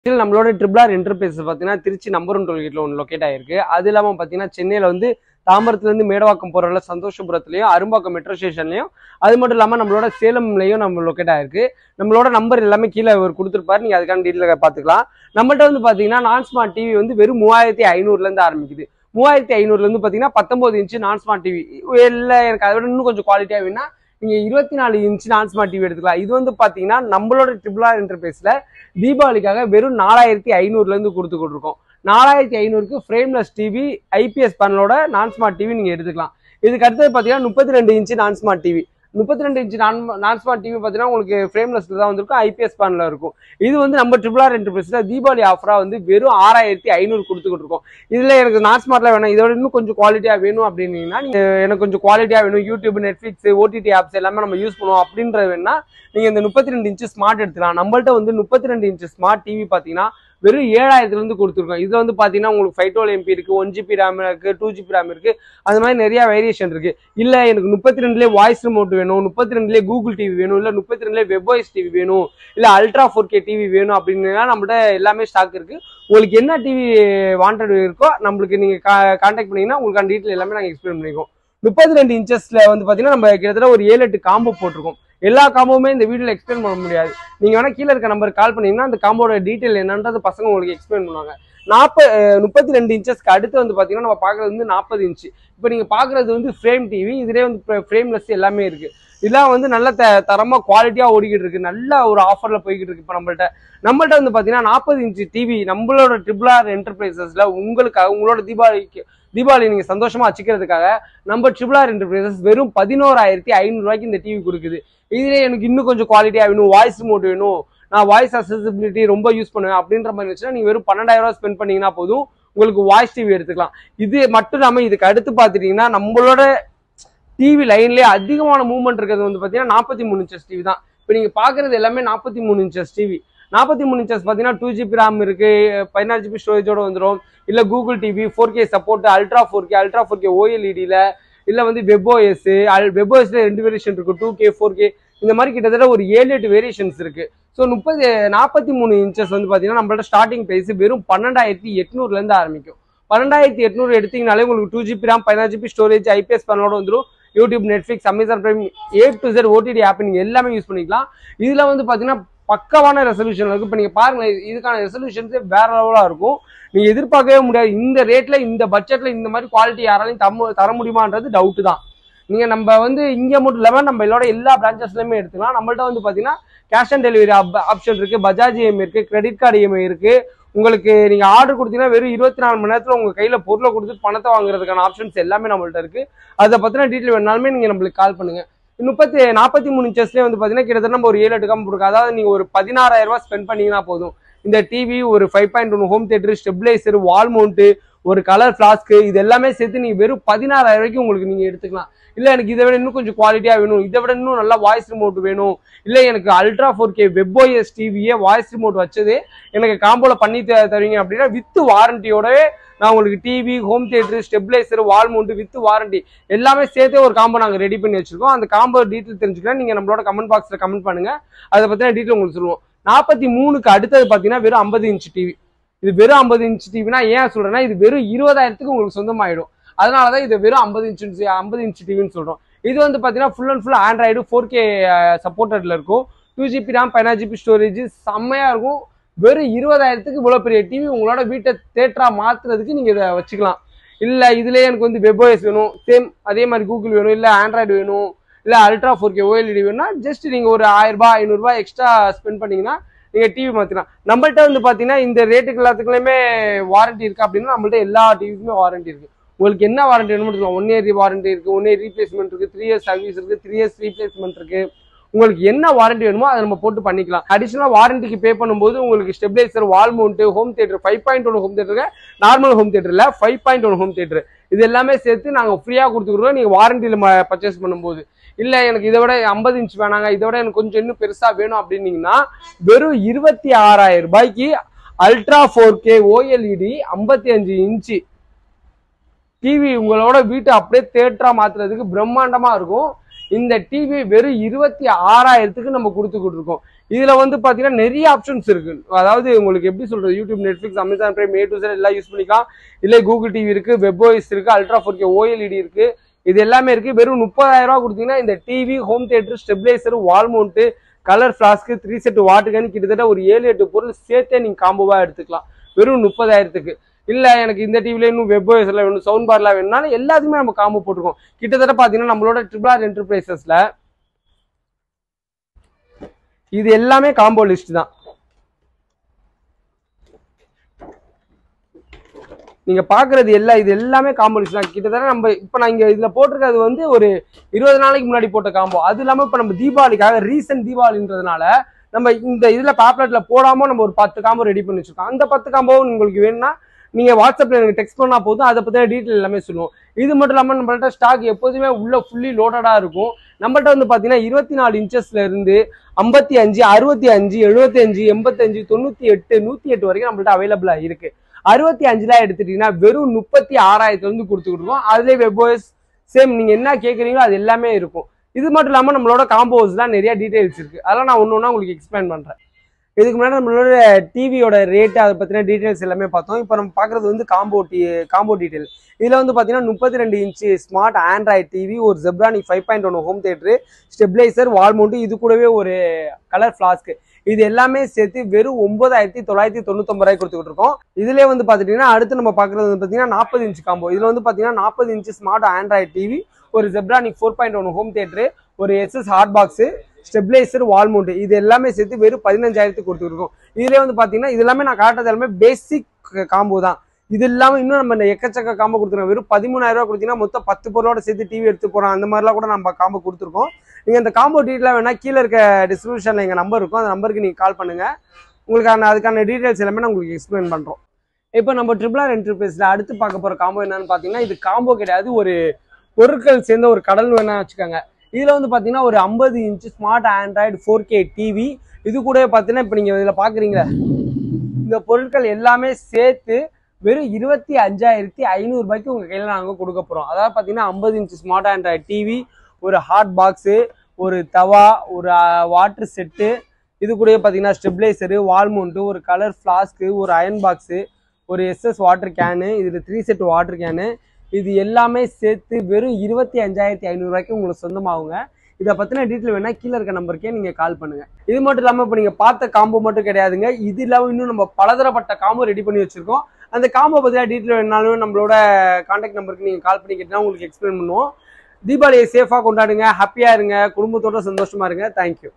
இதில் நம்மளோட ட்ரிபிளார் என்டர்பிரைஸ் பார்த்தீங்கன்னா திருச்சி நம்பர் ஒன் டோல்கேட்டில் ஒன்று லொக்கேட் ஆயிருக்கு அது இல்லாமல் பார்த்தீங்கன்னா சென்னையில் வந்து தாம்பரத்துலேருந்து மேடவாக்கம் போகிறல சந்தோஷபுரத்துலையும் அரும்பாக்கம் மெட்ரோ ஸ்டேஷன்லையும் அது மட்டும் இல்லாமல் நம்மளோட சேலம்லையும் நம்ம லொக்கேட் ஆயிருக்கு நம்மளோட நம்பர் எல்லாமே கீழே அவர் கொடுத்துருப்பாரு நீங்கள் அதுக்கான டீட்டெயில் பார்த்துக்கலாம் நம்மள்ட்ட வந்து பார்த்தீங்கன்னா நான் ஸ்மார்ட் டிவி வந்து வெறும் மூவாயிரத்தி ஐநூறுலேருந்து ஆரம்பிக்குது மூவாயிரத்தி ஐநூறுலேருந்து பார்த்தீங்கன்னா பத்தொம்போது இன்ச்சு நான் ஸ்மார்ட் டிவி இல்லை எனக்கு அதை விட இன்னும் கொஞ்சம் குவாலிட்டியாக வேணும்னா நீங்கள் இருபத்தி நாலு இன்ச் நான் ஸ்மார்ட் டிவி எடுத்துக்கலாம் இது வந்து பார்த்தீங்கன்னா நம்மளோட ட்ரிபிளார் இன்டர்பேஸில் தீபாவளிக்காக வெறும் நாலாயிரத்தி ஐநூறுலேருந்து கொடுத்துக்கிட்டு இருக்கோம் நாலாயிரத்தி ஐநூறுக்கு ஃப்ரேம்லெஸ் டிவி ஐபிஎஸ் பேனலோட நான் ஸ்மார்ட் டிவி நீங்கள் எடுத்துக்கலாம் இதுக்கு அடுத்தது பார்த்தீங்கன்னா முப்பத்தி ரெண்டு இன்ச்சு நான் ஸ்மார்ட் டிவி முப்பத்தி ரெண்டு இன்ச்சு நான் நான் ஸ்மார்ட் டிவி பார்த்தீங்கன்னா உங்களுக்கு ஃப்ரேம்லெஸ்ல தான் வந்திருக்கும் ஐபிஎஸ் பேனலில் இருக்கும் இது வந்து நம்ம ட்ரிபிள் ஆர் என்டர்பிரைஸில் தீபாவளி ஆஃபராக வந்து வெறும் ஆறாயிரத்தி ஐநூறு கொடுத்துக்கிட்டு இருக்கோம் இதில் எனக்கு நான் ஸ்மார்ட்ல வேணும் இதோட இன்னும் கொஞ்சம் குவாலிட்டியாக வேணும் அப்படின்னீங்கன்னா நீங்க எனக்கு கொஞ்சம் குவாலிட்டியாக வேணும் யூடியூப் நெட்ஃப்ளிக்ஸ் ஓடிடி ஆப்ஸ் எல்லாமே நம்ம யூஸ் பண்ணுவோம் அப்படின்றது வேணா நீங்கள் இந்த முப்பத்தி ரெண்டு இன்ச்சு ஸ்மார்ட் எடுத்துக்கலாம் நம்மள்ட்ட வந்து முப்பத்தி ரெண்டு இன்ச்சு ஸ்மார்ட் டிவி பார்த்தீங்கன்னா வெறும் ஏழாயிரத்துலேருந்து கொடுத்துருக்கோம் இதில் வந்து பார்த்தீங்கன்னா உங்களுக்கு ஃபைவ் டுவெல் எம்பி இருக்குது ஒன் ஜிபி ரேம் இருக்குது டூ ஜிபி ரேம் இருக்குது அது மாதிரி நிறையா வேரியேஷன் இருக்குது இல்லை எனக்கு முப்பத்தி ரெண்டுலேயே வாய்ஸ் ரிமோட் வேணும் முப்பத்தி ரெண்டுலேயே கூகுள் டிவி வேணும் இல்லை முப்பத்தி ரெண்டுலேயே வெப்வாய்ஸ் டிவி வேணும் இல்லை அல்ட்ரா ஃபோர் கே டிவி வேணும் அப்படின்னா நம்மள்ட்ட எல்லாமே ஸ்டாக் இருக்குது உங்களுக்கு என்ன டிவி வாண்டட் இருக்கோ நம்மளுக்கு நீங்கள் கா கான்டாக்ட் பண்ணீங்கன்னா உங்களுக்கான டீட்டெயில் எல்லாமே நாங்கள் எக்ஸ்பிளைன் பண்ணிக்கோம் முப்பத்தி ரெண்டு இன்ச்சஸ்ல வந்து பார்த்தீங்கன்னா நம்ம கிட்டத்தட்ட ஒரு ஏழு எட்டு காம்போ போட்டிருக்கோம் எல்லா காம்போவுமே இந்த வீடியோவில் எக்ஸ்பிளைன் பண்ண முடியாது நீங்கள் வேணால் கீழே இருக்க நம்பர் கால் பண்ணீங்கன்னா அந்த காம்போட டீட்டெயில் என்னன்றது பசங்க உங்களுக்கு எக்ஸ்பிளைன் பண்ணுவாங்க நாற்ப முப்பத்தி ரெண்டு இன்ச்சஸ்க்கு அடுத்து வந்து பார்த்தீங்கன்னா நம்ம பார்க்குறது வந்து நாற்பது இன்ச்சு இப்போ நீங்கள் பார்க்குறது வந்து ஃப்ரேம் டிவி இதுலேயே வந்து ஃப்ரேம்லெஸ் எல்லாமே இருக்குது இதெல்லாம் வந்து நல்ல த தரமாக குவாலிட்டியாக ஓடிக்கிட்டு இருக்கு நல்ல ஒரு ஆஃபரில் போய்கிட்டு இருக்கு இப்போ நம்மள்ட்ட நம்மள்ட்ட வந்து பார்த்தீங்கன்னா நாற்பது இன்ச்சு டிவி நம்மளோட ட்ரிபிள் ஆர் என்டர்பிரைசஸில் உங்களுக்காக உங்களோட தீபாவளிக்கு தீபாவளி நீங்கள் சந்தோஷமாக வச்சுக்கிறதுக்காக நம்ம ட்ரிபிள் ஆர் என்டர்பிரைசஸ் வெறும் பதினோராயிரத்தி ஐநூறுரூவாய்க்கு இந்த டிவி கொடுக்குது இதுலேயே எனக்கு இன்னும் கொஞ்சம் குவாலிட்டியாக வேணும் வாய்ஸ் ரிமோட் வேணும் நான் வாய்ஸ் அசசிபிலிட்டி ரொம்ப யூஸ் பண்ணுவேன் அப்படின்ற மாதிரி வச்சுன்னா நீங்கள் வெறும் பன்னெண்டாயிரம் ரூபாய் ஸ்பெண்ட் பண்ணீங்கன்னா போதும் உங்களுக்கு வாய்ஸ் டிவி எடுத்துக்கலாம் இது மட்டும் இல்லாமல் இதுக்கு அடுத்து பார்த்துட்டீங்கன்னா நம்மளோட டிவி லைன்லேயே அதிகமான மூவ்மெண்ட் இருக்கிறது வந்து பார்த்தீங்கன்னா நாற்பத்தி மூணு இன்ச்சஸ் டிவி தான் இப்போ நீங்கள் பார்க்குறது எல்லாமே நாற்பத்தி மூணு இன்ச்சஸ் டிவி நாற்பத்தி மூணு இன்ச்சஸ் பார்த்தீங்கன்னா டூ ஜிபி ரேம் இருக்குது பதினாறு ஜிபி ஸ்டோரேஜோட வந்துடும் இல்லை Google TV four K support ultra four K ultra four K ஓஎல்இடியில் இல்லை வந்து வெப்ஓஎஸ் அல் வெப்ஓஎஸ்ல ரெண்டு வேரியேஷன் இருக்குது டூ கே ஃபோர் கே இந்த மாதிரி கிட்டத்தட்ட ஒரு ஏழு எட்டு வேரியேஷன்ஸ் இருக்குது ஸோ முப்பது நாற்பத்தி மூணு இன்ச்சஸ் வந்து பார்த்தீங்கன்னா நம்மளோட ஸ்டார்டிங் ப்ரைஸ் வெறும் பன்னெண்டாயிரத்தி எட்நூறுலேருந்து ஆரம்பிக்கும் பன்னெண்டாயிரத்தி எட்நூறு எடுத்தீங்கனாலே உங்களுக்கு டூ ஜிபி ரேம் பதினாறு ஜிபி ஸ்டோரேஜ் ஐபிஎஸ் பேனலோட வந்துடும் YouTube Netflix Amazon Prime A to Z OTT app நீங்கள் எல்லாமே யூஸ் பண்ணிக்கலாம் இதில் வந்து பார்த்தீங்கன்னா பக்கவான ரெசல்யூஷன் இருக்குது இப்போ நீங்கள் பாருங்களேன் இதுக்கான ரெசல்யூஷன்ஸே வேற லெவலாக இருக்கும் நீங்கள் எதிர்பார்க்கவே முடியாது இந்த ரேட்டில் இந்த பட்ஜெட்டில் இந்த மாதிரி குவாலிட்டி யாராலையும் தம்ம தர முடியுமான்றது டவுட்டு தான் நீங்கள் நம்ம வந்து இங்கே மட்டும் இல்லாமல் நம்ம இதோட எல்லா பிரான்ச்சஸ்லையுமே எடுத்துக்கலாம் நம்மள்ட்ட வந்து பார்த்தீங்கன்னா கேஷ் ஆன் டெலிவரி ஆப்ஷன் இருக்குது பஜாஜ் இஎம்ஐ இருக்குது கிரெடிட் கார்டு இஎம்ஐ இருக்குது உங்களுக்கு நீங்கள் ஆர்டர் கொடுத்தீங்கன்னா வெறும் இருபத்தி நாலு மணி நேரத்தில் உங்கள் கையில் பொருளை கொடுத்துட்டு பணத்தை வாங்குறதுக்கான ஆப்ஷன்ஸ் எல்லாமே நம்மள்ட்ட இருக்குது அதை பற்றின டீட்டெயில் வேணாலுமே நீங்கள் நம்மளுக்கு கால் பண்ணுங்கள் முப்பத்தி நாற்பத்தி மூணு இன்ச்சஸ்லேயே வந்து பார்த்தீங்கன்னா கிட்டத்தட்ட நம்ம ஒரு ஏழு எட்டு காம்பு இருக்கு அதாவது நீங்கள் ஒரு பதினாறாயிரம் ரூபாய் ஸ்பெண்ட் பண்ணீங்கன்னா போதும் இந்த டிவி ஒரு five point one home theatre stabiliser wall mount ஒரு கலர் ஃப்ளாஸ்க்கு இது எல்லாமே சேர்த்து நீங்கள் வெறும் பதினாறாயிரம் ரூபாய்க்கு உங்களுக்கு நீங்கள் எடுத்துக்கலாம் இல்லை எனக்கு இதை விட இன்னும் கொஞ்சம் குவாலிட்டியாக வேணும் இதை விட இன்னும் நல்லா வாய்ஸ் ரிமோட் வேணும் இல்லை எனக்கு அல்ட்ரா ஃபோர் கே வெப்ஓஎஸ் டிவியே வாய்ஸ் ரிமோட் வச்சது எனக்கு காம்போல பண்ணி த- தருவீங்க அப்படின்னா வித் வாரண்டியோடவே நான் உங்களுக்கு TV home theatre stabiliser wall mount with warranty எல்லாமே சேர்த்தே ஒரு காம்போ நாங்கள் ரெடி பண்ணி வச்சிருக்கோம் அந்த காம்போ டீட்டெயில் தெரிஞ்சுக்கலாம் நீங்கள் நம்மளோட கமெண்ட் பாக்ஸில் கமெண்ட் பண்ணுங்க அதை பற்றின டீட்டெயில் உங்களுக்கு சொல்லுவோம் நாற்பத்தி மூணுக்கு அடுத்தது பார்த்தீங்கன்னா வெறும் ஐம்பது இன்ச் டிவி இது வெறும் ஐம்பது இன்ச் டிவினா ஏன் சொல்றேன்னா இது வெறும் இருபதாயிரத்துக்கு உங்களுக்கு சொந்தமாயிடும் அதனால தான் இது வெறும் ஐம்பது இன்ச் ஐம்பது இன்ச் டிவின்னு சொல்றோம் இது வந்து பார்த்தீங்கன்னா full and full Android four K சப்போர்ட்டட்ல இருக்கும் டூ ஜிபி ரேம் பதினாறு ஜிபி ஸ்டோரேஜ் செம்மையா இருக்கும் வெறும் இருபதாயிரத்துக்கு இவ்வளோ பெரிய டிவி உங்களோட வீட்டை தேட்டரா மாத்துறதுக்கு நீங்க இதை வச்சுக்கலாம் இல்ல இதுலயே எனக்கு வந்து வெப்ஓஎஸ் வேணும் சேம் அதே மாதிரி கூகுள் வேணும் இல்ல ஆண்ட்ராய்டு வேணும் இல்ல அல்ட்ரா ஃபோர் கே ஓஎல்இடி வேணும்னா ஜஸ்ட் நீங்க ஒரு ஆயிரம் ரூபாய் ஐநூறு ரூபாய் எக்ஸ்ட்ரா ஸ்பெண்ட் பண்ணீங்கன்னா நீங்க டிவி மாத்திக்கலாம் நம்மள்ட்ட வந்து பாத்தீங்கன்னா இந்த ரேட்டுக்கு எல்லாத்துக்குமே வாரண்டி இருக்கு அப்படின்னா நம்மள்ட்ட எல்லா டிவிக்குமே வாரண்டி இருக்கு உங்களுக்கு என்ன வாரண்டி வேணுமோ எடுத்துக்கலாம் ஒன் இயர் வாரண்டி இருக்கு ஒன் இயர் ரீப்ளேஸ்மெண்ட் இருக்கு த்ரீ இயர்ஸ் சர்வீஸ் இருக்கு த்ரீ இயர்ஸ் ரீப்ளேஸ்மெண்ட் இருக்கு உங்களுக்கு என்ன வாரண்டி வேணுமோ அதை நம்ம போட்டு பண்ணிக்கலாம் அடிஷனலாக வாரண்டிக்கு பே பண்ணும்போது உங்களுக்கு stabiliser wall mount home theatre five point one home theatre normal home தியேட்டர்ல five point one home theatre இது எல்லாமே சேர்த்து நாங்கள் ஃப்ரீயாக கொடுத்துக்குறோம் நீங்கள் வாரண்டியில் பர்ச்சேஸ் பண்ணும்போது இல்லை எனக்கு இதை விட ஐம்பது இன்ச் வேணாங்க இதை விட எனக்கு கொஞ்சம் இன்னும் பெருசாக வேணும் அப்படின்னீங்கன்னா வெறும் இருபத்தி ஆறாயிரம் ரூபாய்க்கு அல்ட்ரா ஃபோர் கே ஓஎல்இடி ஐம்பத்தி அஞ்சு இன்ச்சு டிவி உங்களோட வீட்டை அப்படியே தேட்டரா மாத்துறதுக்கு பிரம்மாண்டமா இருக்கும் இந்த டிவி வெறும் இருபத்தி ஆறாயிரத்துக்கு நம்ம கொடுத்துக்கிட்டு இருக்கோம் இதுல வந்து பாத்தீங்கன்னா நிறைய ஆப்ஷன்ஸ் இருக்கு அதாவது உங்களுக்கு எப்படி சொல்றது YouTube Netflix Amazon Prime A to Z எல்லாம் யூஸ் பண்ணிக்கலாம் இல்லை கூகுள் டிவி இருக்கு வெப் ஓஎஸ் இருக்கு அல்ட்ரா ஃபோர் கே ஓஎல்இடி இருக்கு இது எல்லாமே இருக்கு வெறும் முப்பதாயிரம் ரூபாய் கொடுத்தீங்கன்னா இந்த TV home theatre stabiliser wall mount colour ஃபிளாஸ்க்கு த்ரீ செட் வாட்டுக்கான்னு கிட்டத்தட்ட ஒரு ஏழு எட்டு பொருள் சேர்த்தே நீங்க காம்போவா எடுத்துக்கலாம் வெறும் முப்பதாயிரத்துக்கு இல்ல எனக்கு இந்த டிவில இன்னும் வெப் ஓஎஸ்ல வேணும் சவுண்ட் பார்லாம் வேணும்னாலும் எல்லாத்துக்குமே நம்ம காம்போ போட்டிருக்கோம் கிட்டத்தட்ட பாத்தீங்கன்னா நம்மளோட ட்ரிபிள் ஆர் என்டர்பிரைசஸ்ல இது எல்லாமே காம்போ லிஸ்ட் தான் நீங்க பாக்குறது எல்லாம் இது எல்லாமே காம்போ லிஸ்ட் தான் கிட்டத்தட்ட நம்ம இப்ப நான் இங்க இதுல போட்டிருக்கிறது வந்து ஒரு இருபது நாளைக்கு முன்னாடி போட்ட காம்போ அது இல்லாம இப்ப நம்ம தீபாவளிக்காக ரீசன்ட் தீபாவளின்றதுனால நம்ம இந்த இதுல பேப்லெட்ல போடாம நம்ம ஒரு பத்து காம்போ ரெடி பண்ணி வச்சிருக்கோம் அந்த பத்து காம்போவும் உங்களுக்கு வேணும்னா நீங்க வாட்ஸ்அப்ல எனக்கு டெக்ஸ்ட் பண்ணா போதும் அதை பத்தின டீட்டெயில் எல்லாமே சொல்லுவோம் இது மட்டும் இல்லாம நம்மள்ட்ட ஸ்டாக் எப்போதுமே உள்ள ஃபுல்லி லோடடா இருக்கும் நம்மள்ட்ட வந்து பாத்தீங்கன்னா இருபத்தி நாலு இன்ச்சஸ்ல இருந்து ஐம்பத்தி அஞ்சு அறுபத்தி அஞ்சு எழுபத்தி அஞ்சு எண்பத்தஞ்சு தொண்ணூத்தி எட்டு நூத்தி எட்டு வரைக்கும் நம்மள்ட்ட அவைலபிளா இருக்கு அறுபத்தி அஞ்சுல எடுத்துட்டீங்கன்னா வெறும் முப்பத்தி ஆறாயிரத்துல இருந்து கொடுத்துக்கிட்டு இருக்கோம் அதுலேயே வெப்ஓஎஸ் சேம் நீங்க என்ன கேக்குறீங்களோ அது எல்லாமே இருக்கும் இது மட்டும் இல்லாம நம்மளோட காம்போஸ்லாம் நிறைய டீடைல்ஸ் இருக்கு அதெல்லாம் நான் ஒன்று ஒன்றா உங்களுக்கு எக்ஸ்பிளைன் பண்றேன் இதுக்கு முன்னாடி நம்மளோட டிவியோட ரேட் அதை பத்தின டீடைல்ஸ் எல்லாமே பார்த்தோம் இப்போ நம்ம பார்க்கறது வந்து காம்போ டி காம்போ டீடைல் இதுல வந்து பாத்தீங்கன்னா முப்பத்தி ரெண்டு இன்ச்சு ஸ்மார்ட் ஆண்ட்ராய்ட் டிவி ஒரு Zebronic five point one home theatre stabiliser wall mount இது கூடவே ஒரு கலர் ஃபிளாஸ்க் இது எல்லாமே சேர்த்து வெறும் ஒன்பதாயிரத்தி தொள்ளாயிரத்தி தொண்ணூத்தொம்பது ரூபாய் கொடுத்துக்கிட்டு இருக்கோம் இதுலயே வந்து பாத்துட்டீங்கன்னா அடுத்து நம்ம பாக்குறது வந்து பாத்தீங்கன்னா நாற்பது இன்ச் காம்போ இதுல வந்து பாத்தீங்கன்னா நாற்பது இன்ச் ஸ்மார்ட் ஆண்ட்ராய்ட் டிவி ஒரு Zebronic four point one home theatre ஒரு SS hot box stabiliser wall mount இது எல்லாமே சேர்த்து வெறும் பதினஞ்சாயிரத்துக்கு கொடுத்துருக்கோம் இதுல வந்து பாத்தீங்கன்னா இது எல்லாமே நான் காட்டுறது எல்லாமே பேசிக் காம்போ தான் இது இல்லாம இன்னும் நம்ம இந்த எக்கச்சக்க காம்போ கொடுத்துருக்கோம் வெறும் பதிமூணாயிரம் ரூபாய் கொடுத்தீங்கன்னா மொத்தம் பத்து பொருளோட சேர்த்து டிவி எடுத்து போறோம் அந்த மாதிரிலாம் கூட நம்ம காம்போ கொடுத்துருக்கோம் நீங்க இந்த காம்போ டீட்டெயிலாக வேணா கீழே இருக்க டிஸ்கிரிப்ஷன்ல எங்க நம்பர் இருக்கும் அந்த நம்பருக்கு நீங்க கால் பண்ணுங்க உங்களுக்கான அதுக்கான டீடைல்ஸ் எல்லாமே நான் உங்களுக்கு எக்ஸ்பிளைன் பண்றோம் இப்போ நம்ம ட்ரிபிள் ஆர் என்டர்பிரைஸ்ல அடுத்து பார்க்க போற காம்போ என்னன்னு பாத்தீங்கன்னா இது காம்போ கிடையாது ஒரு பொருட்கள் சேர்ந்த ஒரு கடல் வேணா வச்சுக்கோங்க இதுல வந்து பாத்தீங்கன்னா ஒரு ஐம்பது inch smart Android four K TV இது கூட பாத்தீங்கன்னா இப்போ நீங்க இதுல பாக்குறீங்களா இந்த பொருட்கள் எல்லாமே சேர்த்து வெறும் இருபத்தி அஞ்சாயிரத்தி ஐநூறு ரூபாய்க்கு உங்க கையில நாங்க கொடுக்க போறோம் அதாவது பாத்தீங்கன்னா ஐம்பது இன்ச் ஸ்மார்ட் ஆண்ட்ராய்டு டிவி ஒரு ஹாட் பாக்ஸு ஒரு தவா ஒரு வாட்டர் செட்டு இது கூட பார்த்தீங்கன்னா ஸ்டெபிளைசரு வால் மவுண்ட்டு ஒரு கலர் ஃப்ளாஸ்க்கு ஒரு அயன் பாக்ஸு ஒரு எஸ்எஸ் வாட்டர் கேனு இதில் த்ரீ செட் வாட்டர் கேனு இது எல்லாமே சேர்த்து வெறும் இருபத்தி அஞ்சாயிரத்தி ஐநூறுரூவாய்க்கு உங்களுக்கு சொந்தமாகுங்க இதை பற்றின டீட்டெயில் வேணால் கீழே இருக்க நம்பருக்கே நீங்கள் கால் பண்ணுங்கள் இது மட்டும் இல்லாமல் இப்போ நீங்கள் பார்த்த காம்போ மட்டும் கிடையாதுங்க இது இல்லாமல் இன்னும் நம்ம பலதரப்பட்ட காம்போ ரெடி பண்ணி வச்சுருக்கோம் அந்த காம்போ பற்றின டீட்டெயில் வேணாலும் நம்மளோட காண்டாக்ட் நம்பருக்கு நீங்கள் கால் பண்ணி கேட்டீங்கன்னா உங்களுக்கு எக்ஸ்பிளைன் பண்ணுவோம் தீபாவளியை சேஃபாக கொண்டாடுங்க ஹாப்பியாக இருங்க குடும்பத்தோட சந்தோஷமா இருங்க தேங்க்யூ